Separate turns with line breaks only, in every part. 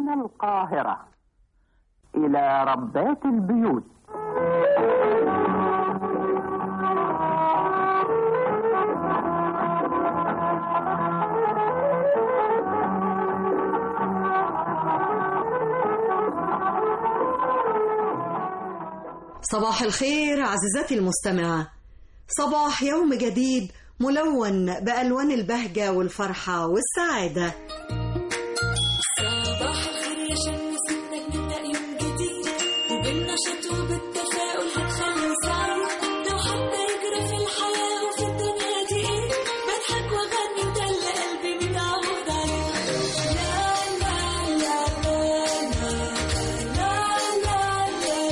من القاهرة إلى ربات البيوت
صباح الخير عزيزتي المستمعة صباح يوم جديد ملون بألوان البهجة والفرحة والسعادة
صباح الخير يا شم سنك نبدأ يوم جديد وبالنشاط وبالتفاؤل هتخلي سعيد لو حتى يجرى في الحياة وفي الدنيا دي ايه بضحك واغني ده اللي قلبي متعود عليه لا لا لا لا لا لا لا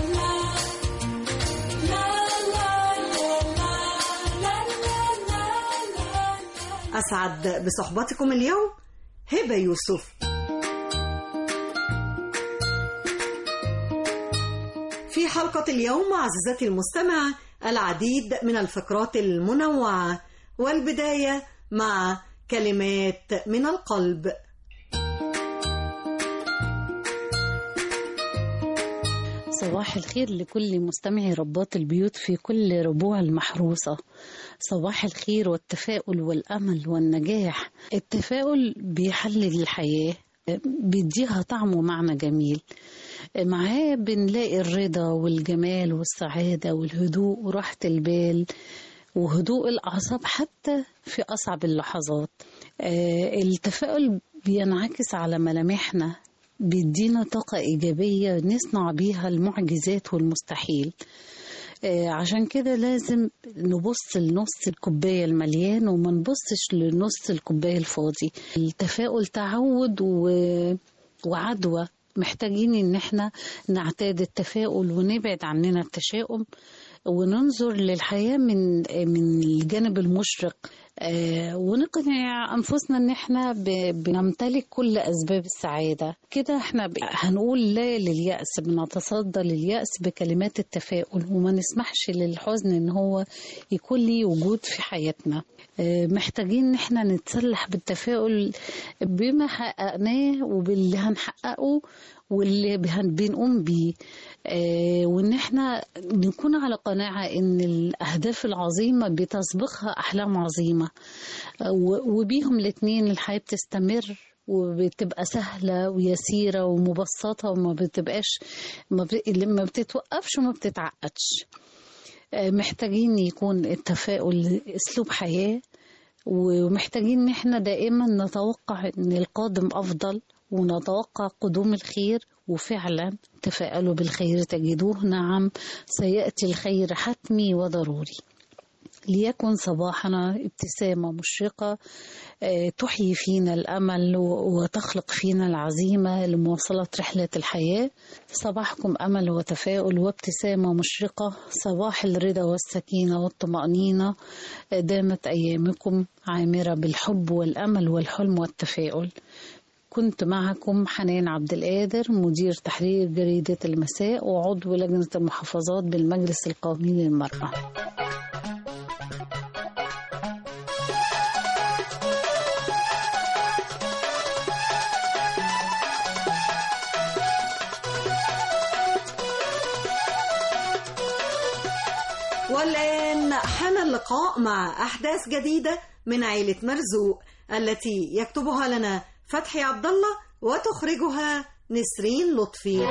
لا لا لا
أسعد بصحبتكم اليوم هبة يوسف في حلقة اليوم عزيزتي المستمعة العديد من الفقرات المنوعة والبداية مع كلمات من القلب
صباح الخير لكل مستمعي رباط البيوت في كل ربوع المحروسة صباح الخير والتفاؤل والأمل والنجاح التفاؤل بيحلل الحياة بيديها طعم ومعنى جميل معاه بنلاقي الرضا والجمال والسعادة والهدوء وراحة البال وهدوء الأعصاب حتى في أصعب اللحظات آه، التفاؤل بينعكس على ملامحنا بيدينا طاقة إيجابية نصنع بيها المعجزات والمستحيل آه، عشان كده لازم نبص لنص الكوباية المليان وما نبصش لنص الكوباية الفاضي التفاؤل تعود و... وعدوى محتاجين ان احنا نعتاد التفاؤل ونبعد عننا التشاؤم وننظر للحياة من من الجانب المشرق آه، ونقنع أنفسنا إن إحنا ب- بنمتلك كل أسباب السعادة كده إحنا ب- هنقول لا لليأس بنتصدى لليأس بكلمات التفاؤل وما نسمحش للحزن إن هو يكون ليه وجود في حياتنا آه، محتاجين إن إحنا نتسلح بالتفاؤل بما حققناه وباللي هنحققه واللي بهن- بنقوم بيه آه، وان احنا نكون على قناعة ان الاهداف العظيمة بتسبقها احلام عظيمة آه، و- وبيهم الاتنين الحياة بتستمر وبتبقى سهلة ويسيرة ومبسطة وما بتبقاش ما ب- ما بتتوقفش وما بتتعقدش آه، محتاجين يكون التفاؤل اسلوب حياة ومحتاجين ان احنا دائما نتوقع ان القادم افضل ونتوقع قدوم الخير وفعلا تفاءلوا بالخير تجدوه نعم سيأتي الخير حتمي وضروري ليكن صباحنا ابتسامة مشرقة آه، تحيي فينا الأمل و- وتخلق فينا العزيمة لمواصلة رحلة الحياة صباحكم أمل وتفاؤل وابتسامة مشرقة صباح الرضا والسكينة والطمأنينة آه، دامت أيامكم عامرة بالحب والأمل والحلم والتفاؤل كنت معكم حنان عبد القادر مدير تحرير جريدة المساء وعضو لجنة المحافظات بالمجلس القومي للمرأة
والآن حان اللقاء مع أحداث جديدة من عيلة مرزوق التي يكتبها لنا فتحي عبد الله وتخرجها نسرين لطفي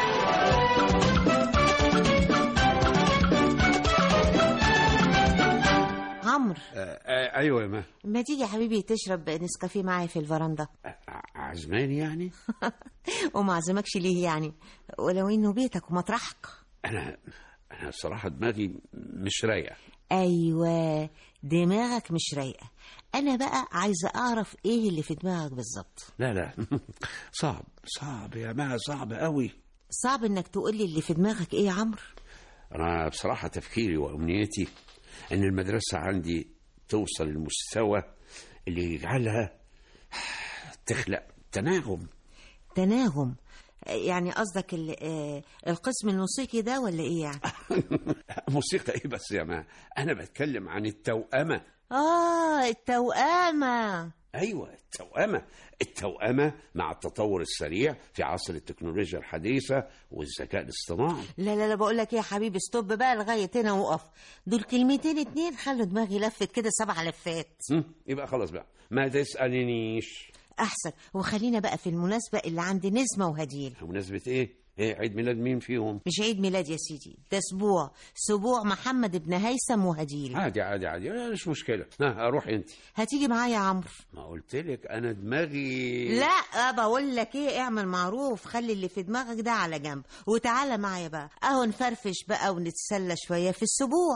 عمرو
آه ايوه يا ما
ما تيجي يا حبيبي تشرب نسكافيه معايا في الفرندا
ع- عزماني يعني
وما عزمكش ليه يعني ولو انه بيتك ومطرحك
انا انا الصراحه دماغي مش رايقه
ايوه دماغك مش رايقه انا بقى عايزه اعرف ايه اللي في دماغك بالظبط
لا لا صعب صعب يا ما صعب قوي
صعب انك تقول لي اللي في دماغك ايه يا عمرو
انا بصراحه تفكيري وامنيتي ان المدرسه عندي توصل للمستوى اللي يجعلها تخلق تناغم
تناغم يعني قصدك ال- آه، القسم الموسيقي ده ولا ايه يعني
موسيقى ايه بس يا ما انا بتكلم عن التوأمه
اه التوأمة
ايوه التوأمة التوأمة مع التطور السريع في عصر التكنولوجيا الحديثة والذكاء الاصطناعي
لا لا لا بقول لك ايه يا حبيبي ستوب بقى لغايه هنا وقف دول كلمتين اتنين خلوا دماغي لفت كده سبع لفات
هم، يبقى خلاص بقى ما تسألنيش
احسن وخلينا بقى في المناسبه اللي عند نسمه وهديل
بمناسبة ايه؟ ايه عيد ميلاد مين فيهم؟
مش عيد ميلاد يا سيدي ده اسبوع اسبوع محمد ابن هيثم وهديل
عادي عادي عادي لا، مش مشكلة ها اروح انت
هتيجي معايا يا عمرو
ما قلت لك انا دماغي
لا بقول لك ايه اعمل معروف خلي اللي في دماغك ده على جنب وتعالى معايا بقى اهو نفرفش بقى ونتسلى شويه في السبوع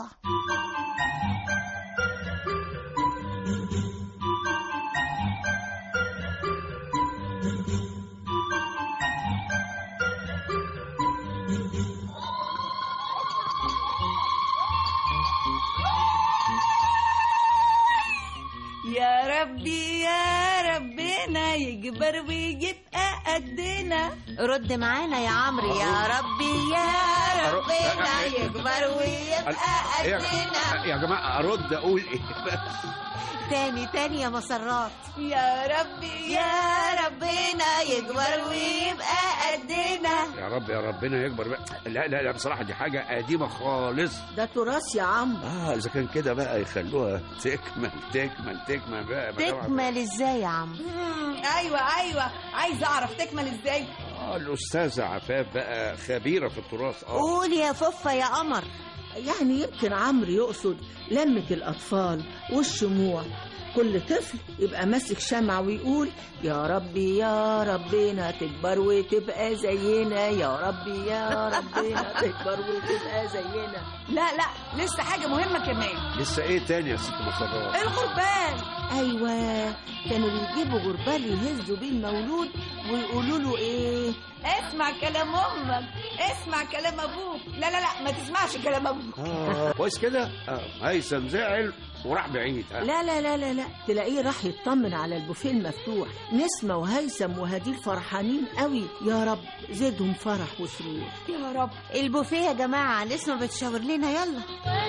يا ربي يا ربنا يكبر ويبقى قدنا
رد معانا يا عمرو يا ربي يا ربنا يكبر ويبقى
يا
قدنا
يا جماعة ارد اقول ايه
تاني تاني يا مسرات
يا ربي
يا ربنا يكبر ويبقى قدنا
يا رب يا ربنا يكبر بقى لا لا لا بصراحة دي حاجة قديمة خالص
ده تراث يا عمرو
اه اذا كان كده بقى يخلوها تكمل تكمل تكمل بقى بقى-
تكمل ازاي يا عم
ايوه ايوه عايزه اعرف تكمل ازاي
اه الاستاذة عفاف بقى خبيرة في التراث اه
قول يا ففة يا قمر
يعني يمكن عمرو يقصد لمة الأطفال والشموع كل طفل يبقى ماسك شمعة ويقول يا ربي يا ربنا تكبر وتبقى زينا يا ربي يا ربنا تكبر وتبقى زينا
لا لا لسه حاجه مهمه كمان
لسه ايه تاني يا ست مسرات
الغربان
أيوة كانوا بيجيبوا غربال يهزوا بيه المولود ويقولوا له إيه
اسمع كلام امك اسمع كلام ابوك لا لا لا ما تسمعش كلام ابوك
اه كويس كده اه هيثم زعل وراح بعيد ها
لا لا لا لا لا تلاقيه راح يطمن على البوفيه المفتوح نسمة وهيثم وهديل فرحانين قوي يا رب زدهم فرح وسرور
يا رب
البوفيه يا جماعه نسمة بتشاور لنا يلا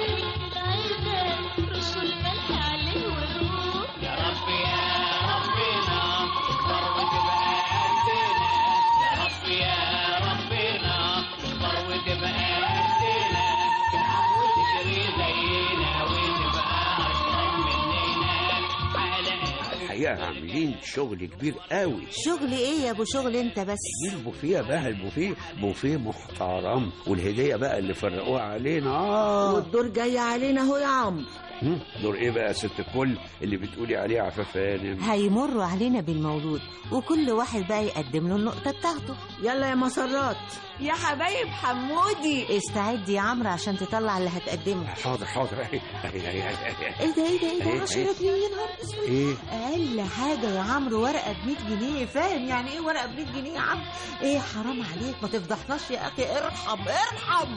الحقيقة عاملين شغل كبير قوي
شغل ايه يا ابو شغل انت بس
دي البوفيه بقى البوفيه بوفيه محترم والهدية بقى اللي فرقوها علينا اه
والدور جاي علينا اهو يا عمرو
هم، دور ايه بقى يا ست الكل اللي بتقولي عليه عفاف هانم
هيمروا علينا بالمولود وكل واحد بقى يقدم له النقطه بتاعته
يلا يا مسرات
يا حبايب حمودي
استعد يا عمرو عشان تطلع اللي هتقدمه
حاضر حاضر ايه ايه ايه
ايه ده ايه ده ايه
إيه،
ده 10
إيه؟
جنيه يا نهار اسود
ايه
اقل حاجه يا عمرو ورقه ب 100 جنيه فاهم يعني ايه ورقه ب 100 جنيه يا عم ايه حرام عليك ما تفضحناش يا اخي ارحم ارحم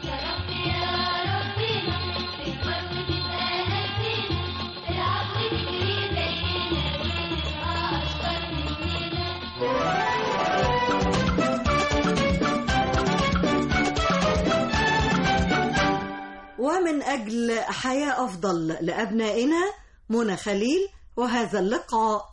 ومن أجل حياة أفضل لأبنائنا منى خليل وهذا اللقاء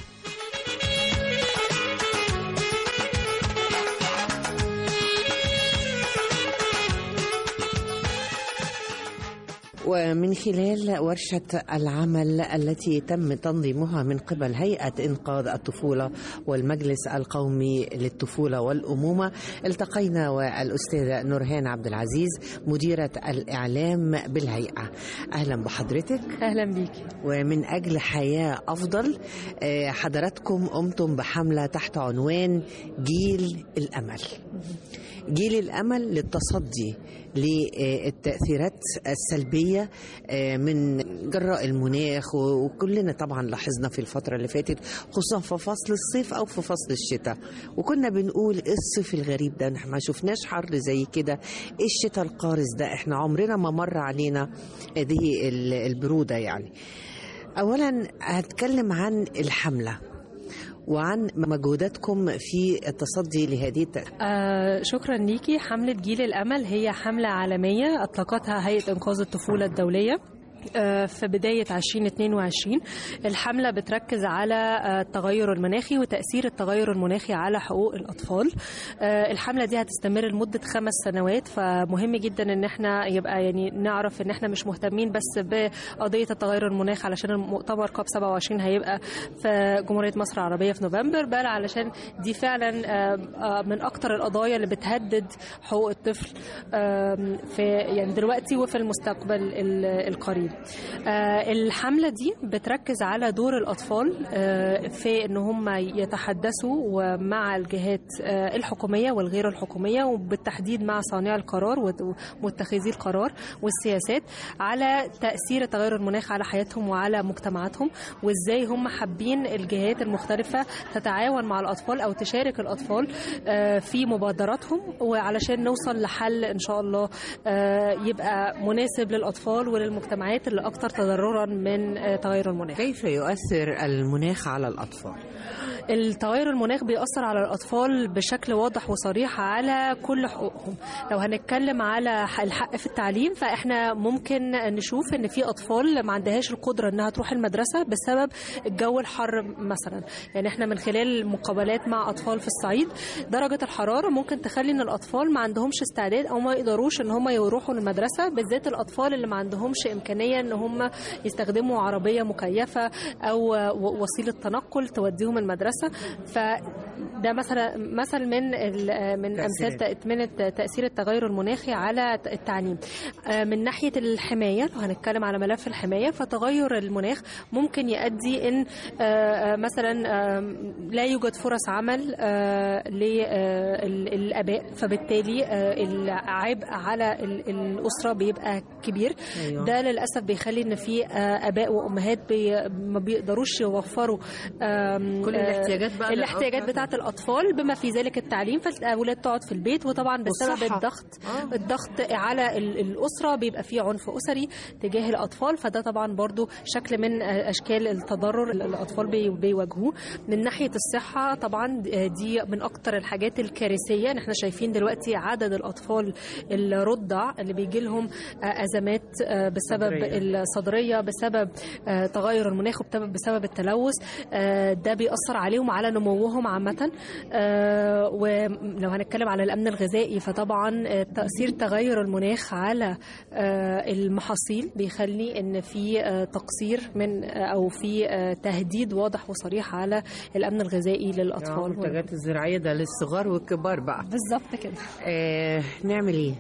ومن خلال ورشة العمل التي تم تنظيمها من قبل هيئة إنقاذ الطفولة والمجلس القومي للطفولة والأمومة التقينا والأستاذة نورهان عبد العزيز مديرة الإعلام بالهيئة أهلا بحضرتك
اهلا بيكي
ومن أجل حياة أفضل آه، حضراتكم قمتم بحملة تحت عنوان جيل الأمل جيل الأمل للتصدي للتأثيرات السلبية آه، من جراء المناخ و- وكلنا طبعا لاحظنا في الفترة اللي فاتت خصوصا في فصل الصيف أو في فصل الشتاء وكنا بنقول إيه الصيف الغريب ده احنا ما شفناش حر زي كده ايه الشتاء القارس ده احنا عمرنا ما مر علينا هذه ال- البرودة يعني أولا هتكلم عن الحملة وعن مجهوداتكم في التصدي لهذه الت...
آه شكرا ليكي حملة جيل الأمل هي حملة عالمية أطلقتها هيئة إنقاذ الطفولة الدولية آه، في بداية 2022 الحملة بتركز على آه، التغير المناخي وتأثير التغير المناخي على حقوق الأطفال آه، الحملة دي هتستمر لمدة خمس سنوات فمهم جدا ان احنا يبقى يعني نعرف ان احنا مش مهتمين بس بقضية التغير المناخ علشان المؤتمر كاب 27 هيبقى في جمهورية مصر العربية في نوفمبر بل علشان دي فعلا آه، آه، من أكتر القضايا اللي بتهدد حقوق الطفل آم، في يعني دلوقتي وفي المستقبل ال- القريب آه، الحملة دي بتركز على دور الأطفال آه، في إن هم يتحدثوا مع الجهات آه، الحكومية والغير الحكومية وبالتحديد مع صانعي القرار وت- ومتخذي القرار والسياسات على تأثير التغير المناخ على حياتهم وعلى مجتمعاتهم وإزاي هم حابين الجهات المختلفة تتعاون مع الأطفال أو تشارك الأطفال آه، في مبادراتهم وعلشان نوصل لحل إن شاء الله آه، يبقى مناسب للأطفال وللمجتمعات اللي أكثر تضررا من آه، تغير المناخ
كيف يؤثر المناخ على الأطفال؟
التغير المناخ بيأثر على الأطفال بشكل واضح وصريح على كل حقوقهم لو هنتكلم على ح- الحق في التعليم فإحنا ممكن نشوف إن في أطفال ما عندهاش القدرة إنها تروح المدرسة بسبب الجو الحر مثلا يعني إحنا من خلال مقابلات مع أطفال في الصعيد درجة الحرارة ممكن تخلي إن الأطفال ما عندهمش استعداد أو ما يقدروش إن هم يروحوا المدرسة بالذات الأطفال اللي ما عندهمش إمكانية إن هم يستخدموا عربية مكيفة أو و- وسيلة تنقل توديهم المدرسة فده مثلا مثل من ال- من امثال
تأثيرات.
تأ- من الت- تاثير التغير المناخي على ت- التعليم آه، من ناحيه الحمايه لو هنتكلم على ملف الحمايه فتغير المناخ ممكن يؤدي ان آه، آه، مثلا آم، لا يوجد فرص عمل للاباء فبالتالي آه، العبء على ال- الاسره بيبقى كبير
أيوة.
ده للاسف بيخلي ان في آه، اباء وامهات بي ما بيقدروش يوفروا آم،
كل
آه،
الاحتياجات بقى
الاحتياجات
للأطفال.
بتاعه الاطفال بما في ذلك التعليم فالاولاد تقعد في البيت وطبعا بسبب
والصحة.
الضغط
آه.
الضغط على ال- الاسره بيبقى فيه عنف اسري تجاه الاطفال فده طبعا برضو شكل من آه، اشكال التضرر اللي الاطفال بي- بيواجهوه من ناحيه الصحه طبعا آه، دي من اكتر الحاجات الكارثيه ان احنا شايفين دلوقتي عدد الاطفال الرضع اللي بيجي لهم آه، ازمات آه، بسبب
صدرية.
الصدريه بسبب آه، تغير المناخ وبسبب بسبب التلوث آه، ده بيأثر عليهم وعلى نموهم عامة آه، ولو هنتكلم على الأمن الغذائي فطبعا آه، تأثير تغير المناخ على آه، المحاصيل بيخلي إن في آه، تقصير من آه، أو في آه، تهديد واضح وصريح على الأمن الغذائي للأطفال
المنتجات الزراعية ده للصغار والكبار بقى
بالظبط كده
آه نعمل ايه؟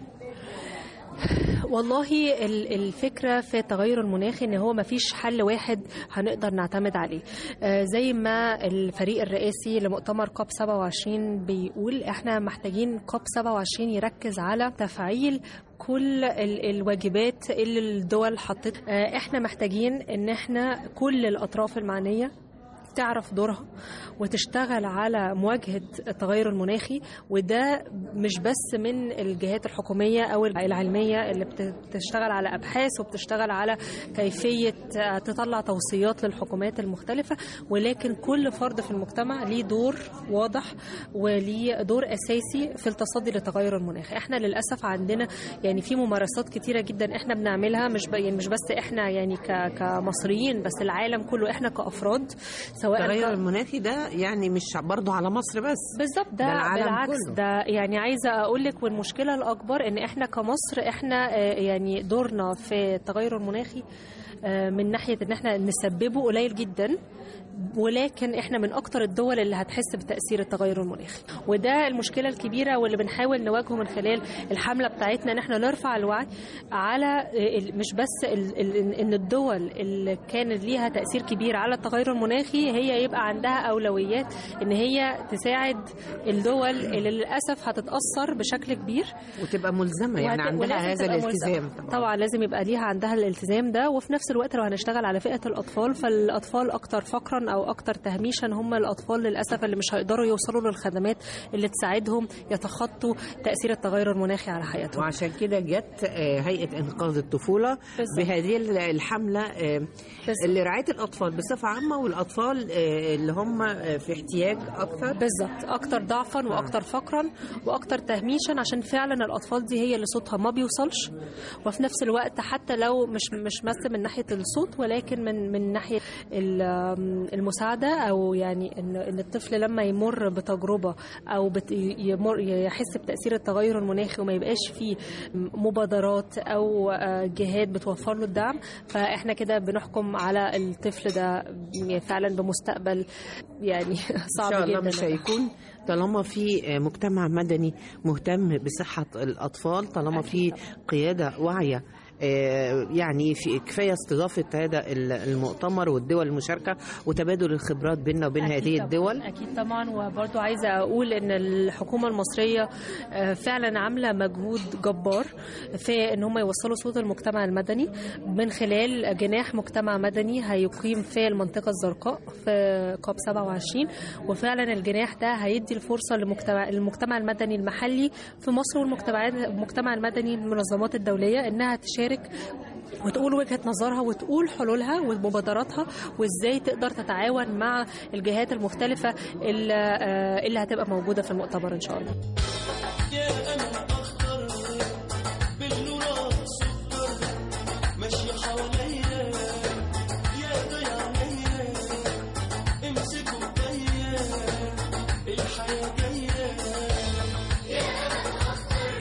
والله ال- الفكرة في التغير المناخي ان هو مفيش حل واحد هنقدر نعتمد عليه آه، زي ما الفريق الرئاسي لمؤتمر كوب 27 بيقول احنا محتاجين كوب 27 يركز على تفعيل كل ال- الواجبات اللي الدول حطت آه، احنا محتاجين ان احنا كل الاطراف المعنية تعرف دورها وتشتغل على مواجهة التغير المناخي وده مش بس من الجهات الحكومية أو العلمية اللي بت- بتشتغل على أبحاث وبتشتغل على كيفية آه، تطلع توصيات للحكومات المختلفة ولكن كل فرد في المجتمع ليه دور واضح وليه دور أساسي في التصدي للتغير المناخي احنا للأسف عندنا يعني في ممارسات كتيرة جدا احنا بنعملها مش ب- يعني مش بس احنا يعني ك- كمصريين بس العالم كله احنا كأفراد سواء
التغير
ك-
المناخي ده يعني مش برضه على مصر بس
بالظبط ده,
ده العالم
بالعكس
كله.
ده يعني عايزه اقول لك والمشكله الاكبر ان احنا كمصر احنا آه، يعني دورنا في التغير المناخي آه، من ناحيه ان احنا نسببه قليل جدا ولكن احنا من اكتر الدول اللي هتحس بتاثير التغير المناخي وده المشكله الكبيره واللي بنحاول نواجهه من خلال الحمله بتاعتنا ان احنا نرفع الوعي على ال- مش بس ال- ال- ان الدول اللي كان ليها تاثير كبير على التغير المناخي هي يبقى عندها اولويات ان هي تساعد الدول اللي للاسف هتتاثر بشكل كبير
وتبقى ملزمة يعني
وهت-
عندها
ولازم
هذا
تبقى
الالتزام
ملزمة. طبعا لازم يبقى ليها عندها الالتزام ده وفي نفس الوقت لو هنشتغل على فئه الاطفال فالاطفال اكتر فقرا او اكتر تهميشا هم الاطفال للاسف اللي مش هيقدروا يوصلوا للخدمات اللي تساعدهم يتخطوا تاثير التغير المناخي على حياتهم
وعشان كده جت آه، هيئه انقاذ الطفوله
بالظبط.
بهذه الحمله آه، لرعايه الاطفال بصفه عامه والاطفال آه، اللي هم آه، في احتياج اكثر
بالظبط اكتر ضعفا واكتر فقرا واكتر تهميشا عشان فعلا الاطفال دي هي اللي صوتها ما بيوصلش وفي نفس الوقت حتى لو مش مش بس من ناحيه الصوت ولكن من من ناحيه ال- المساعده او يعني ان ان الطفل لما يمر بتجربه او بت يمر يحس بتاثير التغير المناخي وما يبقاش فيه مبادرات او آه، جهات بتوفر له الدعم فاحنا كده بنحكم على الطفل ده فعلا بمستقبل يعني صعب
ان شاء الله
جدا
مش هيكون طالما في مجتمع مدني مهتم بصحة الأطفال طالما في قيادة واعية آه، يعني في كفاية استضافة هذا المؤتمر والدول المشاركة وتبادل الخبرات بيننا وبين
أكيد
هذه
طبعاً،
الدول
اكيد طبعا وبرضو عايزه اقول ان الحكومه المصريه آه، فعلا عامله مجهود جبار في ان هم يوصلوا صوت المجتمع المدني من خلال جناح مجتمع مدني هيقيم في المنطقه الزرقاء في كوب 27 وفعلا الجناح ده هيدي الفرصه لمجتمع المجتمع المدني المحلي في مصر والمجتمعات المجتمع المدني المنظمات الدوليه انها تشارك وتقول وجهة نظرها وتقول حلولها ومبادراتها وازاي تقدر تتعاون مع الجهات المختلفة اللي, آه، اللي هتبقى موجودة في المؤتمر ان شاء الله
يا أنا أخضر بالنور سكر ماشية حواليا يا ضيع عينيا امسكوا ايديا الحياة جاية يا أنا أخضر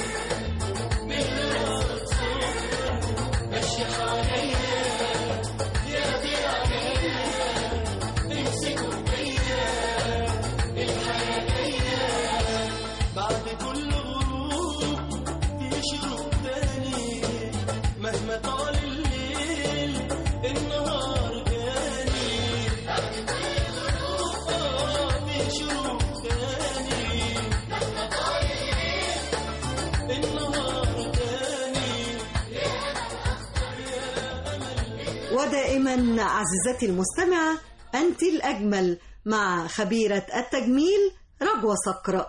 بالنور سكر ماشية حواليا يا ضيع عينيا امسكوا ايديا الحياة جاية بعد كل غروب في شروق تاني مهما طال الليل النهار جاني بعد كل غروب آه في شروق تاني مهما طال الليل النهار جاني
ودائما عزيزتي المستمعة أنت الأجمل مع خبيرة التجميل رجوة صقر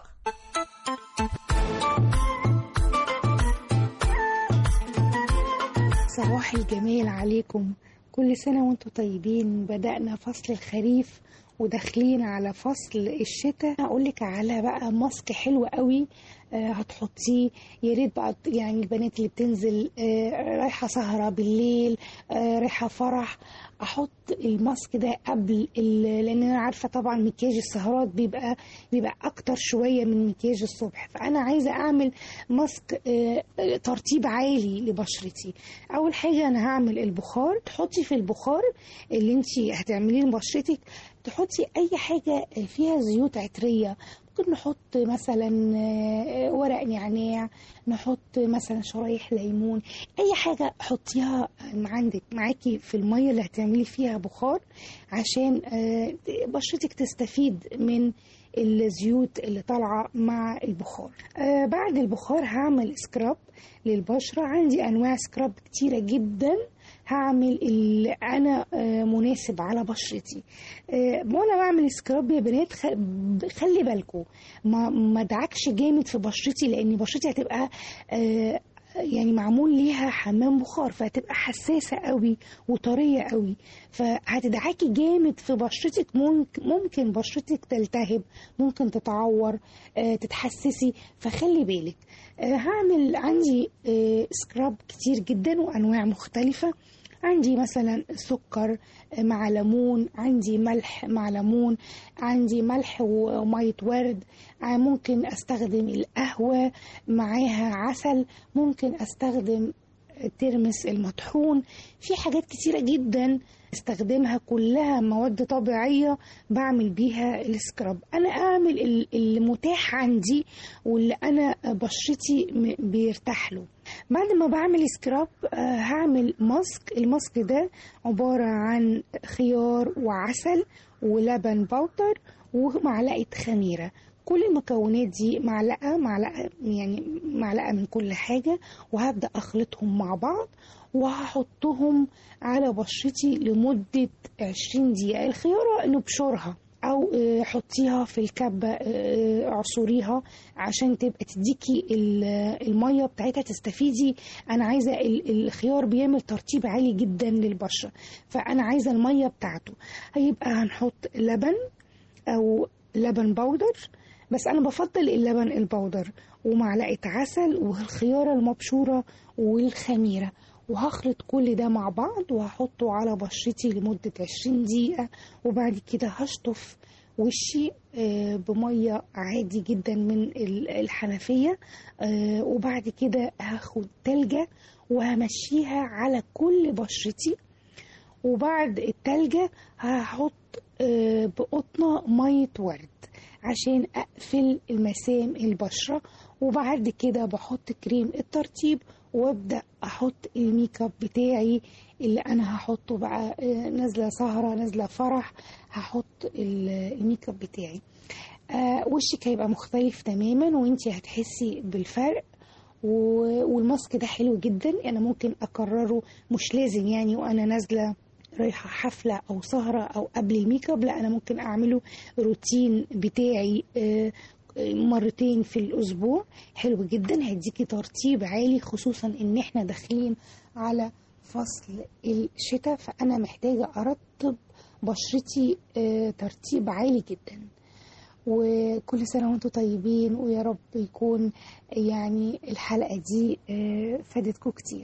صباح الجمال عليكم كل سنة وانتم طيبين بدأنا فصل الخريف وداخلين على فصل الشتاء اقول لك على بقى ماسك حلو قوي آه، هتحطيه يا ريت بقى يعني البنات اللي بتنزل آه، رايحه سهره بالليل آه، رايحه فرح احط الماسك ده قبل ال- لان انا عارفه طبعا مكياج السهرات بيبقى بيبقى اكتر شويه من مكياج الصبح فانا عايزه اعمل ماسك آه، آه، ترطيب عالي لبشرتي اول حاجه انا هعمل البخار تحطي في البخار اللي انت هتعمليه لبشرتك تحطي اي حاجه فيها زيوت عطريه ممكن نحط مثلا آه، ورق نعناع نحط مثلا شرايح ليمون اي حاجه حطيها عندك معاكي في الميه اللي هتعملي فيها بخار عشان آه، بشرتك تستفيد من الزيوت اللي طالعه مع البخار آه بعد البخار هعمل سكراب للبشره عندي انواع سكراب كتيره جدا هعمل اللي انا آه، مناسب على بشرتي آه، وانا بعمل سكراب يا بنات خ- خلي بالكم ما ما ادعكش جامد في بشرتي لان بشرتي هتبقى آه، يعني معمول ليها حمام بخار فهتبقى حساسة قوي وطرية قوي فهتدعكي جامد في بشرتك ممكن, ممكن بشرتك تلتهب ممكن تتعور آه، تتحسسي فخلي بالك آه، هعمل عندي آه، سكراب كتير جدا وأنواع مختلفة عندي مثلا سكر مع ليمون عندي ملح مع ليمون عندي ملح ومية ورد ع- ممكن استخدم القهوة معاها عسل ممكن استخدم الترمس المطحون في حاجات كتيرة جدا استخدمها كلها مواد طبيعية بعمل بيها السكراب أنا أعمل ال- المتاح عندي واللي أنا بشرتي م- بيرتاح له بعد ما بعمل سكراب آه، هعمل ماسك الماسك ده عبارة عن خيار وعسل ولبن بودر ومعلقة خميرة كل المكونات دي معلقة معلقة يعني معلقة من كل حاجة وهبدأ أخلطهم مع بعض وهحطهم على بشرتي لمدة 20 دقيقة الخيارة نبشرها أو آه، حطيها في الكبة آه، اعصريها عشان تبقى تديكي ال- المية بتاعتها تستفيدي أنا عايزة ال- الخيار بيعمل ترطيب عالي جدا للبشرة فأنا عايزة المية بتاعته هيبقى هنحط لبن أو لبن بودر بس أنا بفضل اللبن البودر ومعلقة عسل والخيارة المبشورة والخميرة وهخلط كل ده مع بعض وهحطه على بشرتي لمدة 20 دقيقة وبعد كده هشطف وشي آه، بمية عادي جدا من ال- الحنفية آه، وبعد كده هاخد تلجة وهمشيها على كل بشرتي وبعد التلجة هحط آه، بقطنة مية ورد عشان أقفل المسام البشرة وبعد كده بحط كريم الترطيب وابدأ أحط الميك اب بتاعي اللي أنا هحطه بقى آه، نازلة سهرة نازلة فرح هحط ال- الميك اب بتاعي آه، وشك هيبقى مختلف تماما وانتي هتحسي بالفرق و- والماسك ده حلو جدا انا ممكن اكرره مش لازم يعني وانا نازله رايحه حفله او سهره او قبل الميك اب لا انا ممكن اعمله روتين بتاعي آه، آه، مرتين في الاسبوع حلو جدا هيديكي ترطيب عالي خصوصا ان احنا داخلين على فصل الشتاء فانا محتاجه ارطب بشرتي آه، ترطيب عالي جدا وكل سنة وانتم طيبين ويا رب يكون يعني الحلقة دي آه، فادتكم كتير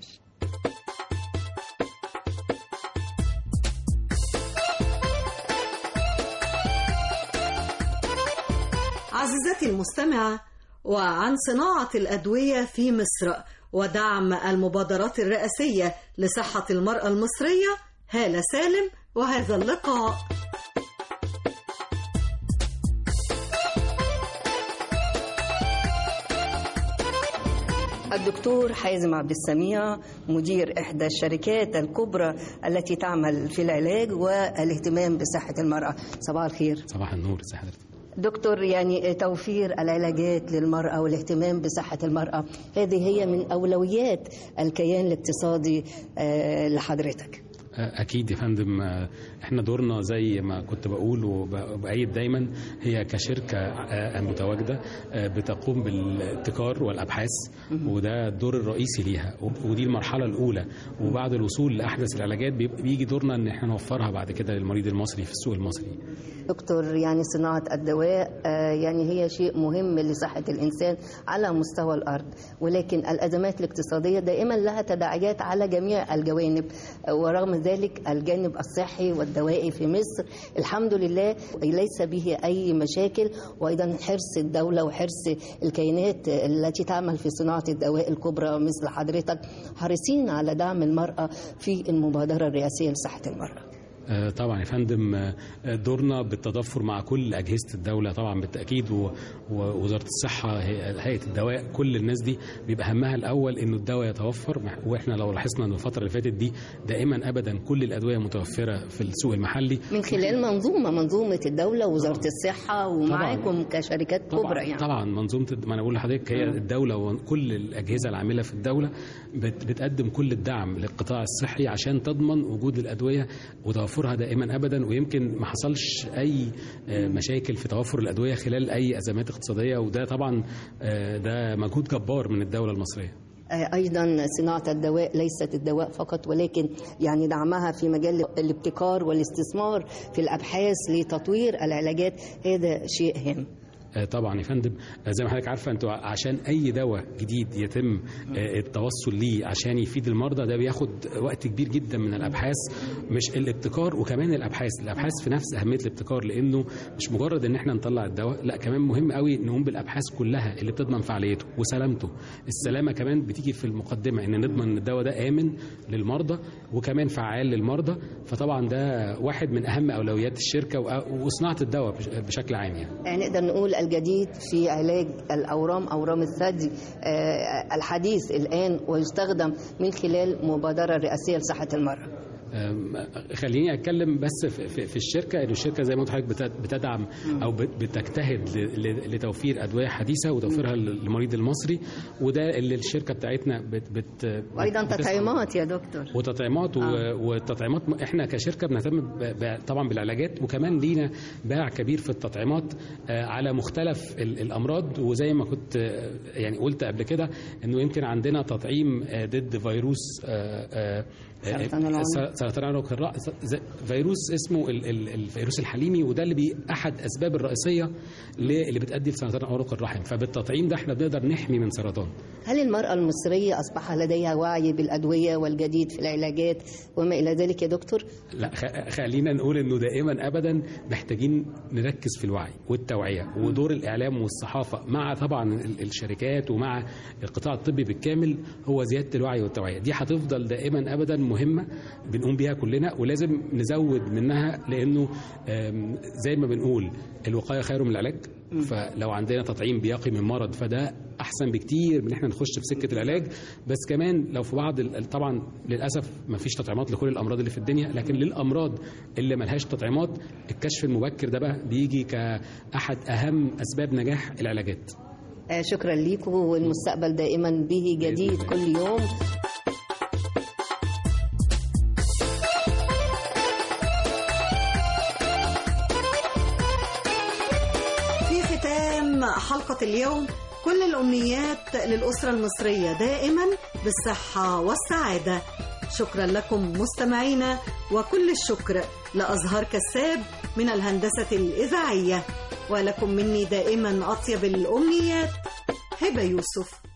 عزيزتي المستمعة وعن صناعة الأدوية في مصر ودعم المبادرات الرئاسية لصحة المرأة المصرية هالة سالم وهذا اللقاء
الدكتور حازم عبد السميع مدير إحدى الشركات الكبرى التي تعمل في العلاج والاهتمام بصحة المرأة صباح الخير
صباح النور ازي حضرتك
دكتور يعني توفير العلاجات للمرأة والاهتمام بصحة المرأة هذه هي من أولويات الكيان الاقتصادي آه، لحضرتك
اكيد يا فندم آه، احنا دورنا زي ما كنت بقول وب- وبأيد دايما هي كشركه آه، متواجده آه، بتقوم بالابتكار والابحاث وده الدور الرئيسي ليها و- ودي المرحله الاولى وبعد الوصول لاحدث العلاجات بيبقى- بيجي دورنا ان احنا نوفرها بعد كده للمريض المصري في السوق المصري
دكتور يعني صناعة الدواء آه، يعني هي شيء مهم لصحة الإنسان على مستوى الأرض ولكن الأزمات الاقتصادية دائما لها تداعيات على جميع الجوانب آه، ورغم ذلك الجانب الصحي والدوائي في مصر الحمد لله ليس به أي مشاكل وأيضا حرص الدولة وحرص الكيانات التي تعمل في صناعة الدواء الكبرى مثل حضرتك حريصين على دعم المرأة في المبادرة الرئاسية لصحة المرأة
آه، طبعا يا فندم آه، دورنا بالتضافر مع كل اجهزه الدوله طبعا بالتاكيد و- ووزاره الصحه هي- هيئه الدواء كل الناس دي بيبقى همها الاول انه الدواء يتوفر مح- واحنا لو لاحظنا ان الفتره اللي فاتت دي دائما ابدا كل الادويه متوفره في السوق المحلي
من خلال منظومة منظومة الدولة ووزارة الصحة ومعاكم كشركات
طبعا
كبرى يعني
طبعا منظومه الد- ما انا بقول لحضرتك هي الدوله وكل الاجهزه العامله في الدوله بت- بتقدم كل الدعم للقطاع الصحي عشان تضمن وجود الادويه وتوفرها دائما ابدا ويمكن ما حصلش اي آه، مشاكل في توفر الادويه خلال اي ازمات اقتصاديه وده طبعا آه، ده مجهود جبار من الدوله المصريه
آه، أيضا صناعة الدواء ليست الدواء فقط ولكن يعني دعمها في مجال الابتكار والاستثمار في الأبحاث لتطوير العلاجات هذا شيء هام
آه، طبعا يا فندم آه، زي ما حضرتك عارفه انتوا عشان اي دواء جديد يتم آه، التوصل ليه عشان يفيد المرضى ده بياخد وقت كبير جدا من الابحاث مش الابتكار وكمان الابحاث الابحاث في نفس اهميه الابتكار لانه مش مجرد ان احنا نطلع الدواء لا كمان مهم قوي نقوم بالابحاث كلها اللي بتضمن فعاليته وسلامته السلامه كمان بتيجي في المقدمه ان نضمن ان الدواء ده امن للمرضى وكمان فعال للمرضى فطبعا ده واحد من اهم اولويات الشركه وأ- وصناعه الدواء بش- بشكل عام يعني
يعني نقدر نقول الجديد في علاج الأورام أورام الثدي آه، الحديث الآن ويستخدم من خلال مبادرة رئاسية لصحة المرأة
أم، خليني اتكلم بس في, في, في الشركه ان الشركه زي ما قلت لحضرتك بت- بتدعم او بت- بتجتهد ل- ل- لتوفير ادويه حديثه وتوفيرها للمريض المصري وده اللي الشركه بتاعتنا بت بت
وايضا
بتسعى-
تطعيمات يا دكتور
وتطعيمات و...
آه.
والتطعيمات م- احنا كشركه بنهتم ب... ب... طبعا بالعلاجات وكمان لينا باع كبير في التطعيمات آه، على مختلف ال... الامراض وزي ما كنت آه، يعني قلت قبل كده انه يمكن عندنا تطعيم آه، ضد فيروس آه، آه، آه،
سرطان العنق.
س- سرطان عنق الرأس ز- فيروس اسمه ال... ال... الفيروس الحليمي وده اللي بي احد اسباب الرئيسيه ل... اللي بتؤدي لسرطان عنق الرحم فبالتطعيم ده احنا بنقدر نحمي من سرطان
هل المرأة المصرية أصبح لديها وعي بالأدوية والجديد في العلاجات وما إلى ذلك يا دكتور؟
لا خ- خلينا نقول انه دائما ابدا محتاجين نركز في الوعي والتوعيه ودور الاعلام والصحافه مع طبعا ال- الشركات ومع القطاع الطبي بالكامل هو زياده الوعي والتوعيه دي هتفضل دائما ابدا مهمه بنقوم بيها كلنا ولازم نزود منها لانه آم، زي ما بنقول الوقايه خير من العلاج فلو عندنا تطعيم بيقي من مرض فده احسن بكتير من ان احنا نخش في سكه العلاج بس كمان لو في بعض ال- طبعا للاسف ما فيش تطعيمات لكل الامراض اللي في الدنيا لكن للامراض اللي ملهاش تطعيمات الكشف المبكر ده بقى بيجي كاحد اهم اسباب نجاح العلاجات
آه شكرا ليكم والمستقبل دائما به جديد كل يوم
في ختام حلقة اليوم كل الأمنيات للأسرة المصرية دائما بالصحة والسعادة شكرا لكم مستمعينا وكل الشكر لأزهار كساب من الهندسة الإذاعية ولكم مني دائما أطيب الأمنيات هبة يوسف